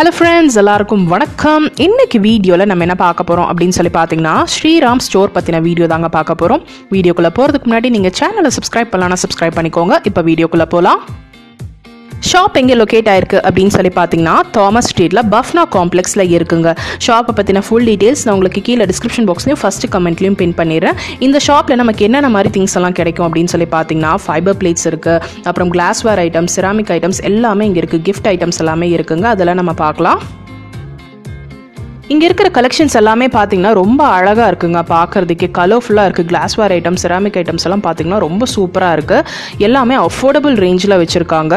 hello friends எல்லாருக்கும் வணக்கம் இன்னைக்கு வீடியோவில் நம்ம என்ன பார்க்க போகிறோம் அப்படின்னு சொல்லி பார்த்தீங்கன்னா ஸ்ரீராம் ஸ்டோர் பற்றின வீடியோ தாங்க பார்க்க போகிறோம் வீடியோக்குள்ளே போகிறதுக்கு முன்னாடி நீங்கள் சேனலை சப்ஸ்கிரைப் பண்ணலாம்னா சப்ஸ்கிரைப் பண்ணிக்கோங்க இப்போ வீடியோக்குள்ளே போகலாம் ஷாப் எங்கே லொக்கேட் ஆயிருக்கு அப்படின்னு சொல்லி பார்த்தீங்கன்னா தாமஸ் ஸ்ட்ரீட்டில் பஃப்னா காம்ப்ளெக்ஸில் இருக்குங்க ஷாப்பை பற்றின ஃபுல் டீட்டெயில்ஸ் நான் உங்களுக்கு கீழே டிஸ்கிரிப்ஷன் பாக்ஸ்லையும் ஃபஸ்ட்டு கமெண்ட்லையும் பின் பண்ணிடுறேன் இந்த ஷாப்பில் நமக்கு என்னென்ன மாதிரி திங்ஸ் எல்லாம் கிடைக்கும் அப்படின்னு சொல்லி பார்த்தீங்கன்னா ஃபைபர் பிளேட்ஸ் இருக்குது அப்புறம் கிளாஸ்வேர் ஐட்டம்ஸ் சிராமிக் ஐட்டம்ஸ் எல்லாமே இங்கே இருக்குது கிஃப்ட் ஐட்டம்ஸ் எல்லாமே இருக்குங்க அதெல்லாம் நம்ம பார்க்கலாம் இங்கே இருக்கிற கலெக்ஷன்ஸ் எல்லாமே பார்த்தீங்கன்னா ரொம்ப அழகாக இருக்குங்க பார்க்கறதுக்கே கலர்ஃபுல்லாக இருக்குது கிளாஸ்வேர் ஐட்டம்ஸ் செராமிக் ஐட்டம்ஸ் எல்லாம் பார்த்தீங்கன்னா ரொம்ப சூப்பராக இருக்குது எல்லாமே அஃபோர்டபுள் ரேஞ்சில் வச்சுருக்காங்க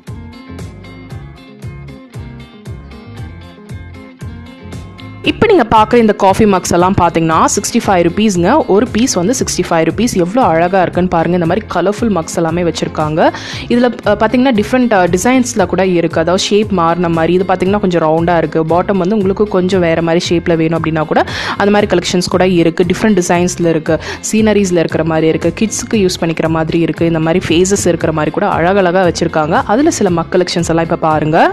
இப்போ நீங்கள் பார்க்குற இந்த காஃபி மக்ஸ் எல்லாம் பார்த்தீங்கன்னா சிக்ஸ்டி ஃபைவ் ருபீஸ்ங்க ஒரு பீஸ் வந்து சிக்ஸ்டி ஃபைவ் ருபீஸ் எவ்வளோ அழகாக இருக்குன்னு பாருங்கள் இந்த மாதிரி கலர்ஃபுல் மக்ஸ் எல்லாமே வச்சுருக்காங்க இதில் பார்த்தீங்கன்னா டிஃப்ரெண்ட் டிசைன்ஸில் கூட இருக்குது அதாவது ஷேப் மாறின மாதிரி இது பார்த்தீங்கன்னா கொஞ்சம் ரவுண்டாக இருக்குது பாட்டம் வந்து உங்களுக்கு கொஞ்சம் வேறு மாதிரி ஷேப்பில் வேணும் அப்படின்னா கூட அந்த மாதிரி கலெக்ஷன்ஸ் கூட இருக்குது டிஃப்ரெண்ட் டிசைன்ஸில் இருக்குது சீனரிஸில் இருக்கிற மாதிரி இருக்குது கிட்ஸுக்கு யூஸ் பண்ணிக்கிற மாதிரி இருக்குது இந்த மாதிரி ஃபேஸஸ் இருக்கிற மாதிரி கூட அழகழகாக வச்சுருக்காங்க அதில் சில மக் கலெக்ஷன்ஸ் எல்லாம் இப்போ பாருங்கள்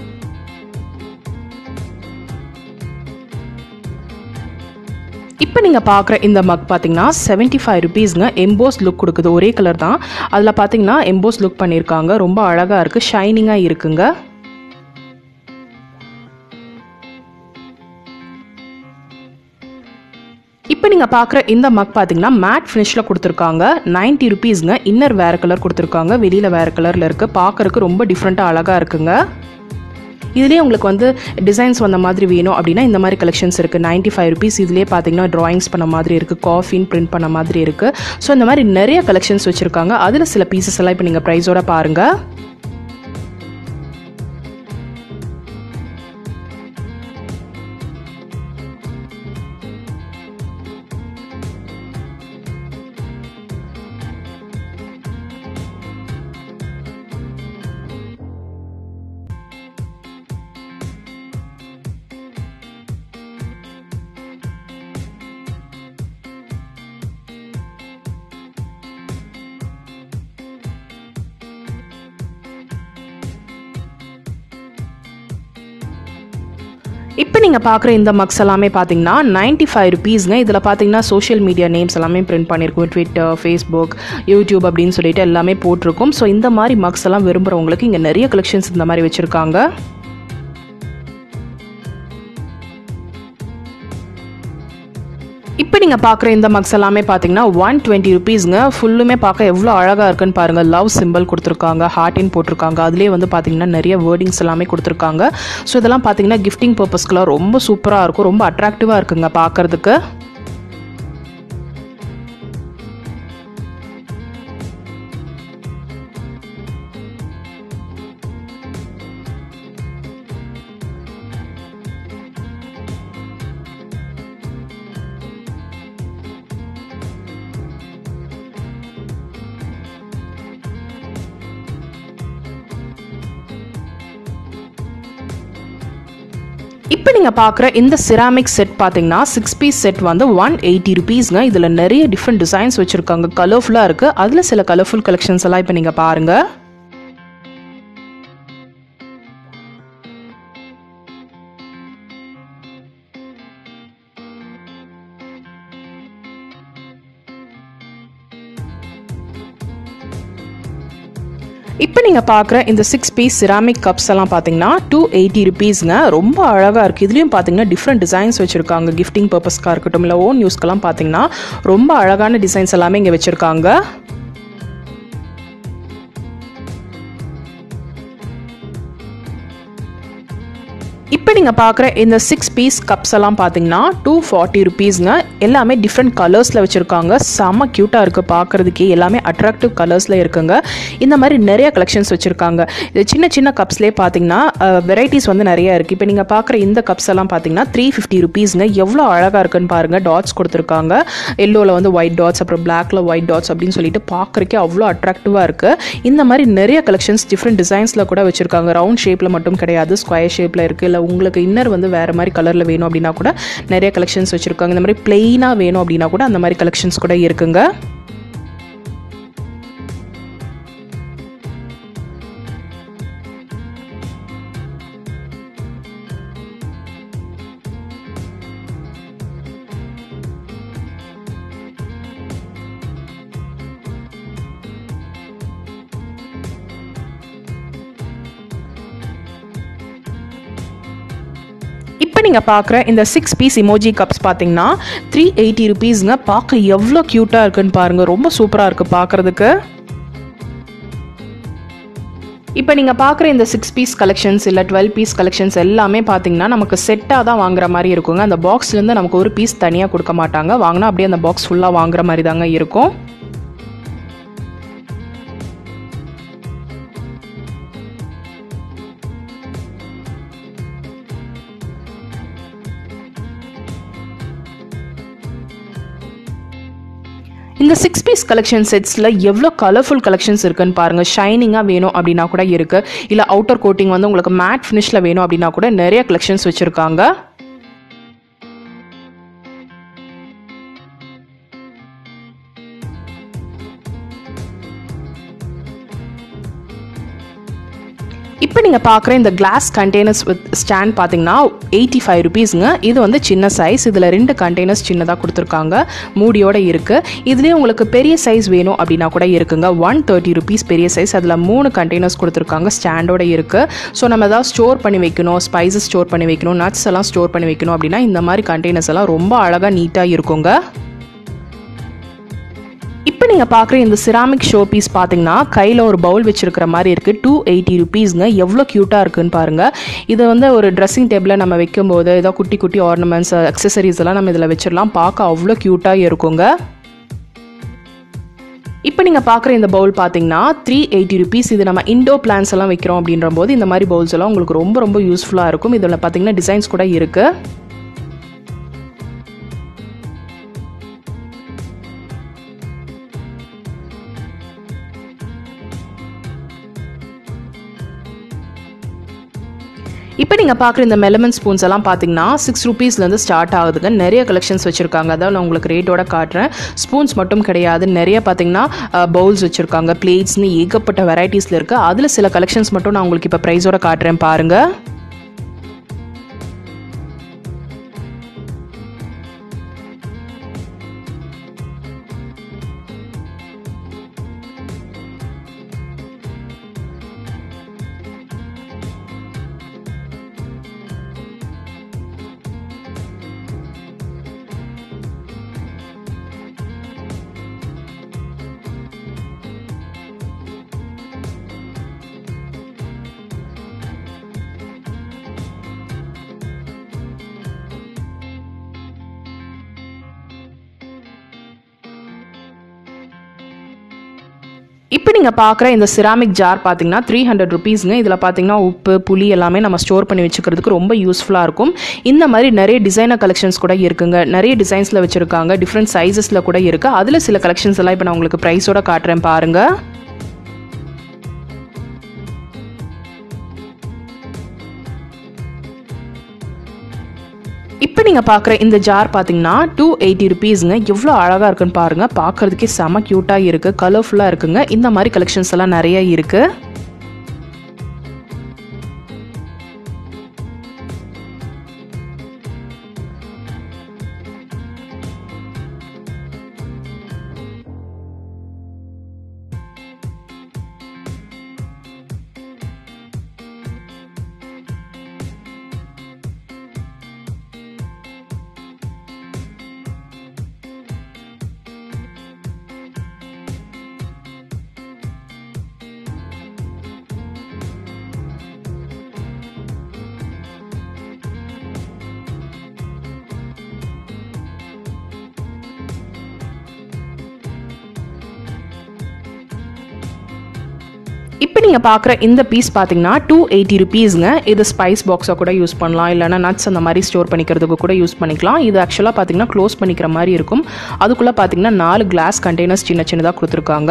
இப்போ நீங்கள் பார்க்குற இந்த மக் பார்த்தீங்கன்னா செவன்ட்டி ஃபைவ் ருபீஸ்ங்க எம்போஸ் லுக் கொடுக்குது ஒரே கலர் தான் அதில் பார்த்தீங்கன்னா எம்போஸ் லுக் பண்ணியிருக்காங்க ரொம்ப அழகாக இருக்குது ஷைனிங்காக இருக்குங்க இப்போ நீங்கள் பார்க்குற இந்த மக் பார்த்தீங்கன்னா மேட் ஃபினிஷில் கொடுத்துருக்காங்க நைன்ட்டி ருபீஸ்ங்க இன்னர் வேறு கலர் கொடுத்துருக்காங்க வெளியில் வேறு கலரில் இருக்குது பார்க்குறக்கு ரொம்ப டிஃப்ரெண்ட்டாக அழகாக இருக்குங்க இதுலேயே உங்களுக்கு வந்து டிசைன்ஸ் வந்த மாதிரி வேணும் அப்படின்னா இந்த மாதிரி கலெக்ஷன்ஸ் இருக்குது நைன்ட்டி ஃபைவ் ருபீஸ் இதுலேயே பார்த்தீங்கன்னா ட்ராயிங்ஸ் பண்ண மாதிரி இருக்குது காஃபின் பிரிண்ட் பண்ண மாதிரி இருக்குது ஸோ இந்த மாதிரி நிறைய கலெக்ஷன்ஸ் வச்சுருக்காங்க அதில் சில பீசஸ் எல்லாம் இப்போ நீங்கள் ப்ரைஸோட பாருங்கள் இப்போ நீங்கள் பார்க்குற இந்த மக்ஸ் எல்லாமே பார்த்தீங்கன்னா நைன்ட்டி ஃபைவ் ருபீஸ்ங்க இதில் பார்த்தீங்கன்னா சோஷியல் மீடியா நேம்ஸ் எல்லாமே பிரிண்ட் பண்ணியிருக்கோம் ட்விட்டர் ஃபேஸ்புக் யூடியூப் அப்படின்னு சொல்லிட்டு எல்லாமே போட்டிருக்கோம் ஸோ இந்த மாதிரி மக்ஸ் எல்லாம் விரும்புகிறவங்களுக்கு இங்கே நிறைய கலெக்ஷன்ஸ் இந்த மாதிரி வச்சுருக்காங்க இப்போ நீங்கள் பார்க்குற இந்த மக்ஸ் எல்லாமே பார்த்தீங்கன்னா ஒன் டுவெண்ட்டி ருபீஸ்ங்க ஃபுல்லுமே பார்க்க எவ்வளோ அழகாக இருக்குன்னு பாருங்கள் லவ் சிம்பிள் கொடுத்துருக்காங்க ஹார்ட்டின் போட்டிருக்காங்க அதுலேயே வந்து பார்த்தீங்கன்னா நிறைய வேர்டிங்ஸ் எல்லாமே கொடுத்துருக்காங்க ஸோ இதெல்லாம் பார்த்தீங்கன்னா கிஃப்டிங் பர்பஸ்க்குலாம் ரொம்ப சூப்பராக இருக்கும் ரொம்ப அட்ராக்டிவாக இருக்குங்க பார்க்குறதுக்கு இப்போ நீங்கள் பார்க்குற இந்த சிராமிக் செட் பார்த்தீங்கன்னா சிக்ஸ் பீஸ் செட் வந்து ஒன் எயிட்டி ருபீஸ்ங்க இதில் நிறைய டிஃப்ரெண்ட் டிசைன்ஸ் வச்சுருக்காங்க கலர்ஃபுல்லாக இருக்குது அதில் சில கலர்ஃபுல் கலெக்ஷன்ஸ் எல்லாம் இப்போ நீங்கள் பாருங்கள் இப்போ நீங்கள் பார்க்குற இந்த சிக்ஸ் பீஸ் சிராமிக் கப்ஸ் எல்லாம் பார்த்தீங்கன்னா டூ எயிட்டி ருபீஸ்ங்க ரொம்ப அழகாக இருக்குது இதுலேயும் பார்த்தீங்கன்னா டிஃப்ரெண்ட் டிசைன்ஸ் வச்சுருக்காங்க கிஃப்டிங் பர்பஸ்க்காக இருக்கட்டும் இல்லை ஓன் யூஸ்க்கெல்லாம் பார்த்தீங்கன்னா ரொம்ப அழகான டிசைன்ஸ் எல்லாமே இங்கே வச்சுருக்காங்க இப்போ நீங்கள் பார்க்குற இந்த சிக்ஸ் பீஸ் கப்ஸ் எல்லாம் பார்த்தீங்கன்னா டூ ஃபார்ட்டி ருபீஸ்ங்க எல்லாமே டிஃப்ரெண்ட் கலர்ஸில் வச்சுருக்காங்க செம்ம க்யூட்டாக இருக்குது பார்க்குறதுக்கே எல்லாமே அட்ராக்டிவ் கலர்ஸில் இருக்குங்க இந்த மாதிரி நிறைய கலெக்ஷன்ஸ் வச்சுருக்காங்க இது சின்ன சின்ன கப்ஸ்லேயே பார்த்தீங்கன்னா வெரைட்டிஸ் வந்து நிறைய இருக்குது இப்போ நீங்கள் பார்க்குற இந்த கப்ஸ் எல்லாம் பார்த்தீங்கன்னா த்ரீ ஃபிஃப்டி ருபீஸ்ங்க எவ்வளோ அழகாக இருக்குன்னு பாருங்கள் டாட்ஸ் கொடுத்துருக்காங்க எல்லோவில் வந்து ஒயிட் டாட்ஸ் அப்புறம் பிளாக்ல ஒயிட் டாட்ஸ் அப்படின்னு சொல்லிட்டு பார்க்குறக்கே அவ்வளோ அட்ராக்டிவாக இருக்குது இந்த மாதிரி நிறைய கலெக்ஷன்ஸ் டிஃப்ரெண்ட் டிசைன்ஸில் கூட வச்சுருக்காங்க ரவுண்ட் ஷேப்பில் மட்டும் கிடையாது ஸ்கொயர் ஷேப்பில் இருக்குது இல்லை உங்களுக்கு இன்னர் வந்து வேறு மாதிரி கலரில் வேணும் அப்படின்னா கூட நிறைய கலெக்ஷன்ஸ் வச்சுருக்காங்க இந்த மாதிரி பிளெயினாக வேணும் அப்படின்னா கூட அந்த மாதிரி கலெக்ஷன்ஸ் கூட இருக்குங்க இப்போ நீங்கள் பார்க்குற இந்த சிக்ஸ் பீஸ் இமோஜி கப்ஸ் பார்த்தீங்கன்னா த்ரீ எயிட்டி ருபீஸுங்க பார்க்க எவ்வளோ க்யூட்டாக இருக்குன்னு பாருங்கள் ரொம்ப சூப்பராக இருக்குது பார்க்குறதுக்கு இப்போ நீங்கள் பார்க்குற இந்த சிக்ஸ் பீஸ் கலெக்ஷன்ஸ் இல்லை டுவெல் பீஸ் கலெக்ஷன்ஸ் எல்லாமே பார்த்தீங்கன்னா நமக்கு செட்டாக தான் வாங்குற மாதிரி இருக்குங்க அந்த பாக்ஸ்லேருந்து நமக்கு ஒரு பீஸ் தனியாக கொடுக்க மாட்டாங்க வாங்கினா அப்படியே அந்த பாக்ஸ் ஃபுல்லாக வாங்குற மாதிரி தாங்க இருக்கும் இந்த சிக்ஸ் பீஸ் கலெக்ஷன் செட்ஸில் எவ்வளோ கலர்ஃபுல் கலெக்ஷன்ஸ் இருக்குன்னு பாருங்கள் ஷைனிங்காக வேணும் அப்படின்னா கூட இருக்குது இல்லை அவுட்டர் கோட்டிங் வந்து உங்களுக்கு மேட் ஃபினிஷில் வேணும் அப்படின்னா கூட நிறைய கலெக்ஷன்ஸ் வச்சுருக்காங்க இப்போ நீங்கள் பார்க்குற இந்த கிளாஸ் கண்டெய்னர்ஸ் வித் ஸ்டாண்ட் பார்த்தீங்கன்னா எயிட்டி ஃபைவ் ருபீஸுங்க இது வந்து சின்ன சைஸ் இதில் ரெண்டு கண்டெய்னர்ஸ் சின்னதாக கொடுத்துருக்காங்க மூடியோட இருக்குது இதுலேயே உங்களுக்கு பெரிய சைஸ் வேணும் அப்படின்னா கூட இருக்குங்க ஒன் தேர்ட்டி ருபீஸ் பெரிய சைஸ் அதில் மூணு கண்டெய்னர்ஸ் கொடுத்துருக்காங்க ஸ்டாண்டோட இருக்குது ஸோ நம்ம ஏதாவது ஸ்டோர் பண்ணி வைக்கணும் ஸ்பைசஸ் ஸ்டோர் பண்ணி வைக்கணும் நட்ஸ் எல்லாம் ஸ்டோர் பண்ணி வைக்கணும் அப்படின்னா இந்த மாதிரி கண்டெய்னர்ஸ் எல்லாம் ரொம்ப அழகாக நீட்டாக இருக்குங்க இப்போ நீங்கள் பார்க்குற இந்த சிராமிக் ஷோ பீஸ் பார்த்தீங்கன்னா கையில் ஒரு பவுல் வச்சிருக்கிற மாதிரி இருக்குது டூ எயிட்டி ருபீஸ்ங்க எவ்வளோ க்யூட்டாக இருக்குன்னு பாருங்கள் இது வந்து ஒரு ட்ரெஸ்ஸிங் டேபிளில் நம்ம வைக்கும்போது ஏதோ குட்டி குட்டி ஆர்னமெண்ட்ஸ் அக்சசரிஸ் எல்லாம் நம்ம இதில் வச்சிடலாம் பார்க்க அவ்வளோ க்யூட்டாக இருக்குங்க இப்போ நீங்கள் பார்க்குற இந்த பவுல் பார்த்தீங்கன்னா த்ரீ எயிட்டி ருபீஸ் இது நம்ம இண்டோ பிளான்ஸ் எல்லாம் வைக்கிறோம் அப்படின்ற போது இந்த மாதிரி பவுல்ஸ் எல்லாம் உங்களுக்கு ரொம்ப ரொம்ப யூஸ்ஃபுல்லாக இருக்கும் இதில் பார்த்தீங்கன்னா டிசைன்ஸ் கூட இருக்குது இப்போ நீங்கள் பார்க்குற இந்த மெலமன் ஸ்பூன்ஸ் எல்லாம் பார்த்தீங்கன்னா சிக்ஸ் ருபீஸ்லேருந்து ஸ்டார்ட் ஆகுதுங்க நிறைய கலெக்ஷன்ஸ் வச்சுருக்காங்க அதாவது நான் உங்களுக்கு ரேட்டோட காட்டுறேன் ஸ்பூன்ஸ் மட்டும் கிடையாது நிறைய பார்த்தீங்கன்னா பவுல்ஸ் வச்சுருக்காங்க பிளேட்ஸ்னு ஏகப்பட்ட வெரைட்டிஸில் இருக்குது அதில் சில கலெக்ஷன்ஸ் மட்டும் நான் உங்களுக்கு இப்போ ப்ரைஸோட காட்டுறேன் பாருங்கள் இப்போ நீங்கள் பார்க்குற இந்த சிராமிக் ஜார் பார்த்தீங்கன்னா த்ரீ ஹண்ட்ரட் ருபீஸுங்க இதில் பார்த்தீங்கன்னா உப்பு புளி எல்லாமே நம்ம ஸ்டோர் பண்ணி வச்சுக்கிறதுக்கு ரொம்ப யூஸ்ஃபுல்லாக இருக்கும் இந்த மாதிரி நிறைய டிசைனர் கலெக்ஷன்ஸ் கூட இருக்குங்க நிறைய டிசைன்ஸில் வச்சுருக்காங்க டிஃப்ரெண்ட் சைஸஸில் கூட இருக்குது அதில் சில கலெக்ஷன்ஸ் எல்லாம் இப்போ நான் உங்களுக்கு ப்ரைஸோட காட்டுறேன் பாருங்கள் இப்போ நீங்கள் பார்க்குற இந்த ஜார் பார்த்தீங்கன்னா டூ எயிட்டி ருபீஸுங்க எவ்வளோ அழகாக இருக்குன்னு பாருங்கள் பார்க்குறதுக்கே செம க்யூட்டாக இருக்குது கலர்ஃபுல்லாக இருக்குங்க இந்த மாதிரி கலெக்ஷன்ஸ் எல்லாம் நிறைய இருக்குது இப்போ நீங்கள் பார்க்குற இந்த பீஸ் பார்த்தீங்கன்னா டூ எயிட்டி ருபீஸுங்க இது ஸ்பைஸ் பாக்ஸாக கூட யூஸ் பண்ணலாம் இல்லைனா நட்ஸ் அந்த மாதிரி ஸ்டோர் பண்ணிக்கிறதுக்கு கூட யூஸ் பண்ணிக்கலாம் இது ஆக்சுவலாக பார்த்தீங்கன்னா க்ளோஸ் பண்ணிக்கிற மாதிரி இருக்கும் அதுக்குள்ளே பார்த்தீங்கன்னா நாலு கிளாஸ் கண்டெய்னர்ஸ் சின்ன சின்னதாக கொடுத்துருக்காங்க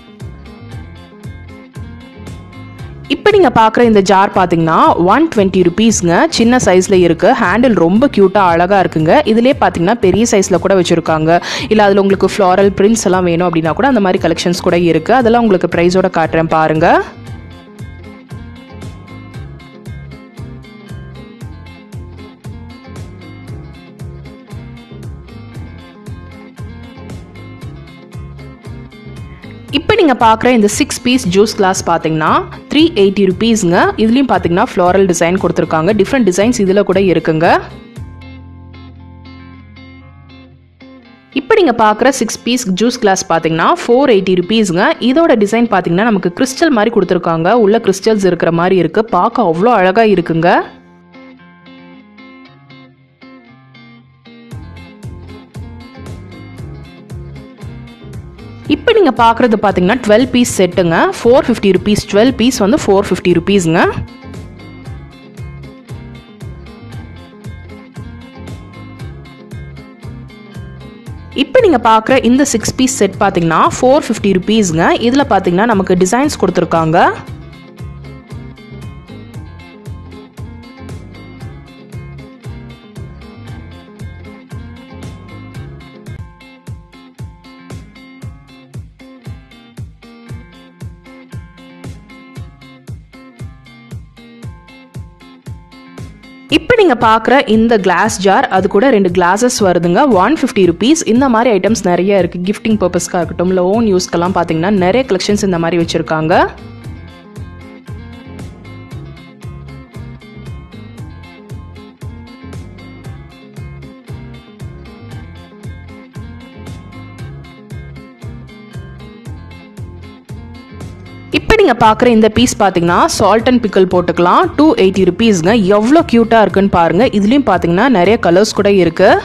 இப்போ நீங்கள் பார்க்குற இந்த ஜார் பார்த்தீங்கன்னா ஒன் டுவெண்ட்டி ருபீஸ்ங்க சின்ன சைஸில் இருக்குது ஹேண்டில் ரொம்ப க்யூட்டாக அழகாக இருக்குங்க இதிலே பார்த்தீங்கன்னா பெரிய சைஸில் கூட வச்சுருக்காங்க இல்லை அதில் உங்களுக்கு ஃப்ளாரல் பிரிண்ட்ஸ் எல்லாம் வேணும் அப்படின்னா கூட அந்த மாதிரி கலெக்ஷன்ஸ் கூட இருக்குது அதெல்லாம் உங்களுக்கு ப்ரைஸோட காட்டுறேன் பாருங்கள் இப்போ நீங்கள் பார்க்குற இந்த சிக்ஸ் பீஸ் ஜூஸ் கிளாஸ் பார்த்தீங்கன்னா த்ரீ எயிட்டி ருபீஸுங்க இதுலேயும் பார்த்தீங்கன்னா ஃப்ளாரல் டிசைன் கொடுத்துருக்காங்க டிஃப்ரெண்ட் டிசைன்ஸ் இதில் கூட இருக்குங்க இப்போ நீங்கள் பார்க்குற சிக்ஸ் பீஸ் ஜூஸ் கிளாஸ் பார்த்தீங்கன்னா ஃபோர் எயிட்டி ருபீஸுங்க இதோட டிசைன் பார்த்தீங்கன்னா நமக்கு கிறிஸ்டல் மாதிரி கொடுத்துருக்காங்க உள்ள கிறிஸ்டல்ஸ் இருக்கிற மாதிரி இருக்குது பார்க்க அவ்வளோ அழகாக இருக்குங்க இப்போ நீங்கள் பார்க்குறது பார்த்தீங்கன்னா டுவெல் பீஸ் செட்டுங்க four fifty rupees twelve piece வந்து ஃபோர் ஃபிஃப்டி ருபீஸுங்க இப்போ நீங்கள் பார்க்குற இந்த சிக்ஸ் பீஸ் செட் பார்த்தீங்கன்னா ஃபோர் ஃபிஃப்டி ருபீஸுங்க இதில் பார்த்தீங்கன்னா நமக்கு டிசைன்ஸ் கொடுத்துருக்காங்க இப்போ நீங்கள் பார்க்குற இந்த கிளாஸ் ஜார் அது கூட ரெண்டு கிளாஸஸ் வருதுங்க ஒன் ஃபிஃப்டி ருபீஸ் இந்த மாதிரி ஐட்டம்ஸ் நிறைய இருக்குது கிஃப்டிங் பர்பஸ்க்காக இருக்கட்டும் இல்லை ஓன் யூஸ்க்கெல்லாம் பார்த்தீங்கன்னா நிறைய கலெக்ஷன்ஸ் இந்த மாதிரி வச்சுருக்காங்க இப்போ நீங்கள் பார்க்குற இந்த பீஸ் பார்த்தீங்கன்னா சால்ட் அண்ட் பிக்கல் போட்டுக்கலாம் டூ எயிட்டி ருபீஸ்ங்க எவ்வளோ க்யூட்டாக இருக்குன்னு பாருங்கள் இதுலேயும் பார்த்தீங்கன்னா நிறைய கலர்ஸ் கூட இருக்குது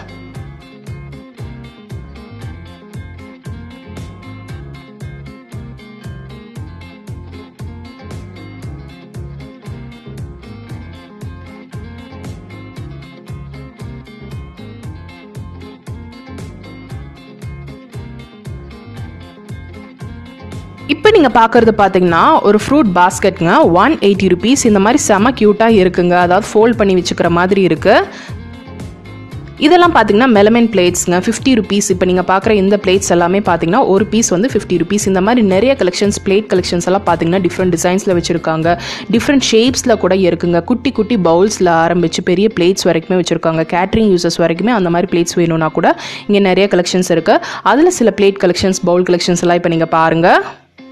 இப்போ நீங்கள் பார்க்குறது பார்த்தீங்கன்னா ஒரு ஃப்ரூட் பாஸ்கெட்டுங்க ஒன் எயிட்டி ருபீஸ் இந்த மாதிரி செம க்யூட்டாக இருக்குங்க அதாவது ஃபோல்ட் பண்ணி வச்சுக்கிற மாதிரி இருக்குது இதெல்லாம் பார்த்தீங்கன்னா மெலமென் பிளேட்ஸுங்க ஃபிஃப்டி ருபீஸ் இப்போ நீங்கள் பார்க்குற இந்த பிளேட்ஸ் எல்லாமே பார்த்தீங்கன்னா ஒரு பீஸ் வந்து ஃபிஃப்டி ருபீஸ் இந்த மாதிரி நிறைய கலெக்ஷன்ஸ் பிளேட் கலெக்ஷன்ஸ் எல்லாம் பார்த்தீங்கன்னா டிஃப்ரெண்ட் டிசைன்ஸில் வச்சுருக்காங்க டிஃப்ரெண்ட் ஷேப்ஸில் கூட இருக்குங்க குட்டி குட்டி பவுல்ஸில் ஆரம்பித்து பெரிய பிளேட்ஸ் வரைக்குமே வச்சுருக்காங்க கேட்ரிங் யூசர்ஸ் வரைக்குமே அந்த மாதிரி பிளேட்ஸ் வேணும்னா கூட இங்கே நிறைய கலெக்ஷன்ஸ் இருக்குது அதில் சில பிளேட் கலெக்ஷன்ஸ் பவுல் கலெக்ஷன்ஸ் எல்லாம் இப்போ நீங்கள் பாருங்கள்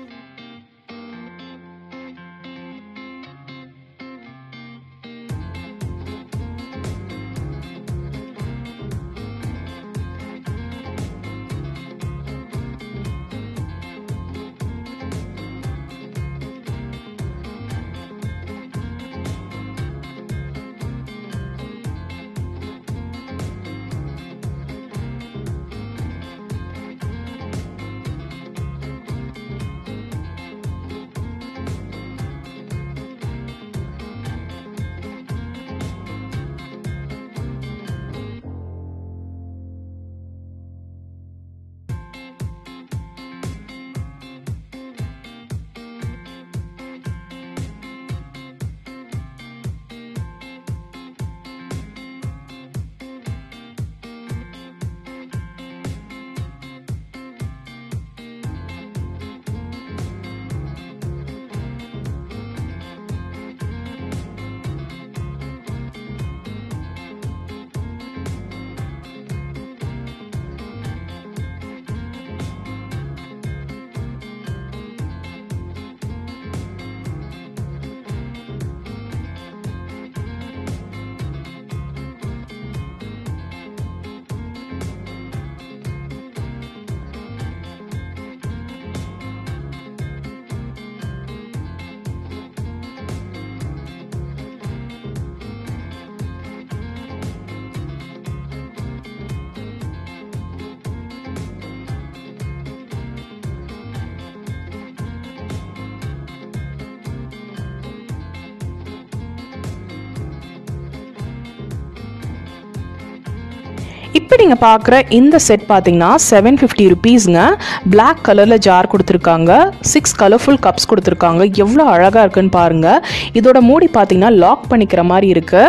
இப்போ நீங்கள் பார்க்குற இந்த செட் பார்த்தீங்கன்னா செவன் ஃபிஃப்டி ருபீஸுங்க பிளாக் கலரில் ஜார் கொடுத்துருக்காங்க சிக்ஸ் கலர்ஃபுல் கப்ஸ் கொடுத்துருக்காங்க எவ்வளோ அழகாக இருக்குன்னு பாருங்கள் இதோட மூடி பார்த்தீங்கன்னா லாக் பண்ணிக்கிற மாதிரி இருக்குது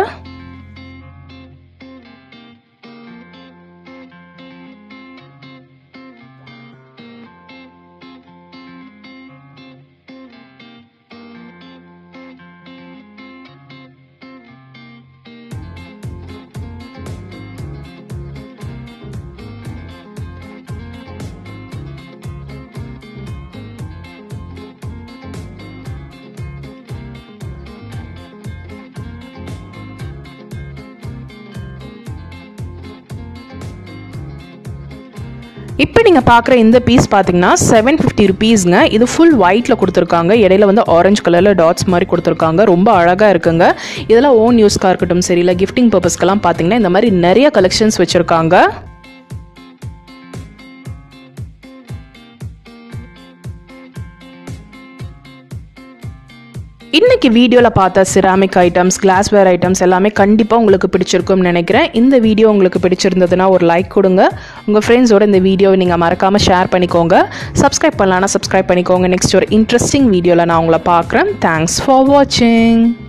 இப்போ நீங்கள் பார்க்குற இந்த பீஸ் பார்த்தீங்கன்னா செவன் ஃபிஃப்டி ருபீஸ்ங்க இது ஃபுல் ஒயிட்டில் கொடுத்துருக்காங்க இடையில வந்து ஆரஞ்சு கலரில் டாட்ஸ் மாதிரி கொடுத்துருக்காங்க ரொம்ப அழகாக இருக்குங்க இதெல்லாம் ஓன் யூஸ்க்காக இருக்கட்டும் சரி இல்லை கிஃப்டிங் பர்பஸ்க்கெல்லாம் பார்த்தீங்கன்னா இந்த மாதிரி நிறைய கலெக்ஷன்ஸ் வச்சுருக்காங்க இன்னைக்கு வீடியோவில் பார்த்த சிராமிக் ஐட்டம்ஸ் கிளாஸ்வேர் ஐட்டம்ஸ் எல்லாமே கண்டிப்பாக உங்களுக்கு பிடிச்சிருக்கும்னு நினைக்கிறேன் இந்த வீடியோ உங்களுக்கு பிடிச்சிருந்ததுன்னா ஒரு லைக் கொடுங்க உங்கள் ஃப்ரெண்ட்ஸோட இந்த வீடியோவை நீங்கள் மறக்காமல் ஷேர் பண்ணிக்கோங்க சப்ஸ்கிரைப் பண்ணலான்னா சப்ஸ்கிரைப் பண்ணிக்கோங்க நெக்ஸ்ட் ஒரு இன்ட்ரெஸ்டிங் வீடியோவில் நான் உங்களை பார்க்குறேன் தேங்க்ஸ் ஃபார் வாட்சிங்